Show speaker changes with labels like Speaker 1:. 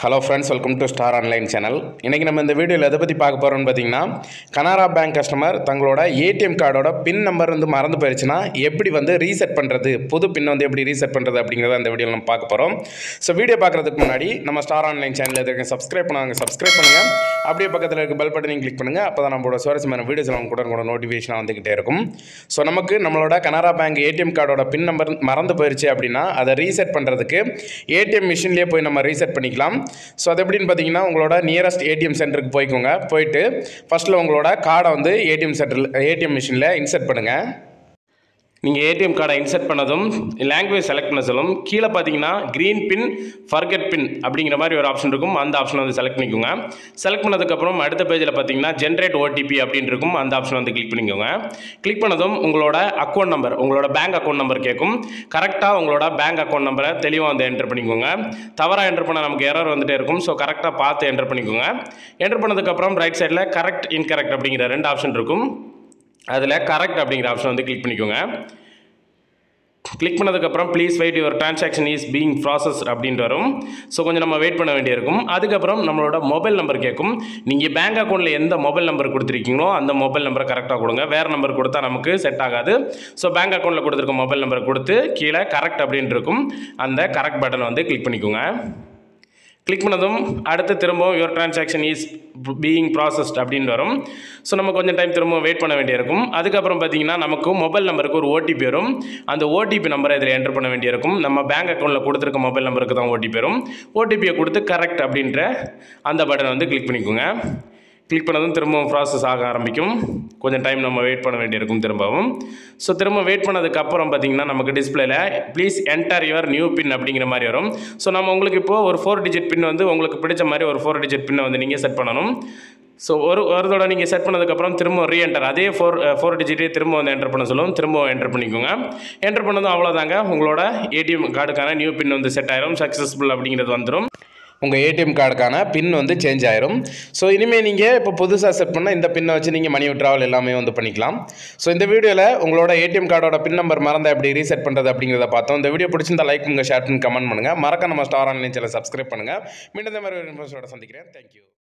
Speaker 1: hello friends welcome to star online channel இன்றைக்கி நம்ம இந்த வீடியோவில் எதை பற்றி பார்க்க போகிறோம்னு பார்த்தீங்கன்னா கனரா பேங்க் கஸ்டமர் தங்களோட ஏடிஎம் கார்டோட பின் நம்பர் வந்து மறந்து போயிடுச்சுன்னா எப்படி வந்து ரீசெட் பண்ணுறது புது பின் வந்து எப்படி ரீசெட் பண்ணுறது அப்படிங்கிறத அந்த வீடியோவில் நம்ம பார்க்க போகிறோம் ஸோ வீடியோ பார்க்குறதுக்கு முன்னாடி நம்ம ஸ்டார் ஆன்லைன் சேனல் எதுக்கு சப்ஸ்கிரைப் பண்ணாங்க சப்ஸ்கிரைப் பண்ணுங்கள் அப்படியே பக்கத்தில் இருக்க பெல் பட்டனையும் கிளிக் பண்ணுங்கள் அப்போ தான் நம்மளோட சுவாரஸ்யமான வீடியோஸ் நம்ம கூட கூட நோட்டிஃபிகேஷன் வந்துக்கிட்டே இருக்கும் ஸோ நமக்கு நம்மளோட கனரா பேங்க் ஏடிஎம் கார்டோட பின் நம்பர் மறந்து போயிடுச்சு அப்படின்னா அதை ரீசெட் பண்ணுறதுக்கு ஏடிஎம் மிஷின்லேயே போய் நம்ம ரீசெட் பண்ணிக்கலாம் ஸோ அது எப்படின்னு பார்த்தீங்கன்னா உங்களோட நியரஸ்ட் ஏடிஎம் சென்டருக்கு போய்க்கோங்க போயிட்டு ஃபஸ்ட்டில் உங்களோட கார்டை வந்து ஏடிஎம் சென்டரில் ஏடிஎம் மிஷினில் இன்செர்ட் பண்ணுங்கள் நீங்கள் ஏடிஎம் கார்டை இன்செர்ட் பண்ணதும் லாங்குவேஜ் செலக்ட் பண்ண சொல்லும் கீழே பார்த்தீங்கன்னா க்ரீன் பின் ஃபர்கெட் பின் அப்படிங்கிற மாதிரி ஒரு ஆப்ஷன் இருக்கும் அந்த ஆப்ஷனை வந்து செலக்ட் பண்ணிக்கோங்க செலக்ட் பண்ணதுக்கப்புறம் அடுத்த பேஜில் பார்த்தீங்கன்னா ஜென்ரேட் ஓடிபி அப்படின்னு இருக்கும் அந்த ஆப்ஷன் வந்து கிளிக் பண்ணிக்கோங்க கிளிக் பண்ணதும் உங்களோட அக்கௌண்ட் நம்பர் உங்களோட பேங்க் அக்கௌண்ட் நம்பர் கேட்கும் கரெக்டாக உங்களோட பேங்க் அக்கௌண்ட் நம்பரை தெளிவாக வந்து என்டர் பண்ணிக்கோங்க தவறாக என்டர் பண்ண நமக்கு எரர் வந்துட்டே இருக்கும் ஸோ கரெக்டாக பார்த்து என்டர் பண்ணிக்கோங்க என்டர் பண்ணதுக்கப்புறம் ரைட் சைடில் கரெக்ட் இன்கரெக்ட் அப்படிங்கிற ரெண்டு ஆப்ஷன் இருக்கும் அதில் கரெக்ட் அப்படிங்கிற ஆப்ஷன் வந்து கிளிக் பண்ணிக்கோங்க கிளிக் பண்ணதுக்கப்புறம் please wait your transaction is being process அப்படின்ட்டு வரும் ஸோ கொஞ்சம் நம்ம வெயிட் பண்ண வேண்டியிருக்கும் அதுக்கப்புறம் நம்மளோட மொபைல் நம்பர் கேட்கும் நீங்கள் பேங்க் அக்கௌண்ட்டில் எந்த மொபைல் நம்பர் கொடுத்துருக்கீங்களோ அந்த மொபைல் நம்பரை கரெக்டாக கொடுங்க வேறு நம்பர் கொடுத்தா நமக்கு செட் ஆகாது ஸோ பேங்க் அக்கௌண்ட்டில் கொடுத்துருக்க மொபைல் நம்பரை கொடுத்து கீழே கரெக்ட் அப்படின்ட்டு இருக்கும் அந்த கரெக்ட் பட்டனை வந்து கிளிக் பண்ணிக்கோங்க கிளிக் பண்ணதும் அடுத்து திரும்பவும் your transaction is being processed அப்படின்னு வரும் ஸோ நம்ம கொஞ்சம் டைம் திரும்ப வெயிட் பண்ண வேண்டியிருக்கும் அதுக்கப்புறம் பார்த்தீங்கன்னா நமக்கு மொபைல் நம்பருக்கு ஒரு ஓடிபி வரும் அந்த ஓடிபி நம்பரை இதில் என்டர் பண்ண வேண்டியிருக்கும் நம்ம பேங்க் அக்கௌண்ட்டில் கொடுத்துருக்க மொபைல் நம்பருக்கு தான் ஓடிபி வரும் ஓடிபியை கொடுத்து கரெக்ட் அப்படின்ற அந்த பட்டனை வந்து கிளிக் பண்ணிக்கோங்க கிளிக் பண்ணதும் திரும்பவும் ப்ராசஸ் ஆக ஆரம்பிக்கும் கொஞ்சம் டைம் நம்ம வெயிட் பண்ண வேண்டியிருக்கும் திரும்பவும் ஸோ திரும்ப வெயிட் பண்ணதுக்கப்புறம் பார்த்தீங்கன்னா நமக்கு டிஸ்பிளேல please enter your new pin அப்படிங்கிற மாதிரி வரும் ஸோ நம்ம உங்களுக்கு இப்போது ஒரு ஃபோர் டிஜிட் பின் வந்து உங்களுக்கு பிடிச்ச மாதிரி ஒரு ஃபோர் டிஜிட் பின்னை வந்து நீங்கள் செட் பண்ணணும் ஸோ ஒரு ஒரு தடவை நீங்கள் செட் பண்ணதுக்கப்புறம் திரும்ப ரீஎன்டர் அதே ஃபோர் ஃபோர் டிஜிட்டே திரும்ப வந்து என்டர் பண்ண சொல்லும் திரும்ப என்டர் பண்ணிக்கோங்க என்டர் பண்ணதும் அவ்வளோதாங்க உங்களோட ஏடிஎம் கார்டுக்கான நியூ பின் வந்து செட் ஆயிரும் சக்ஸஸ்ஃபுல் அப்படிங்கிறது வந்துடும் உங்கள் ஏடிஎம் கார்டுக்கான பின் வந்து சேஞ்ச் ஆயிரும் ஸோ இனிமேல் நீங்கள் இப்போ புதுசாக செட் பண்ணால் இந்த பின்னை வச்சு நீங்கள் மணி விட்ராவல் எல்லாமே வந்து பண்ணிக்கலாம் ஸோ இந்த வீடியோவில் உங்களோட ஏடிஎம் கார்டோட பின் நம்பர் மறந்த எப்படி ரீசெட் பண்ணுறது அப்படிங்கிறத பார்த்தோம் இந்த வீடியோ பிடிச்சிருந்தா லைக் பண்ணுங்கள் ஷேர் பண்ணி கமெண்ட் பண்ணுங்கள் மறக்க நம்ம ஸ்டார் ஆன்லைன் சேனல் சப்ஸ்கிரைப் பண்ணுங்கள் மீண்டும் இந்த மாதிரி ஒரு இன்ஃபர்மேஷனோட சந்திக்கிறேன் தேங்க்யூ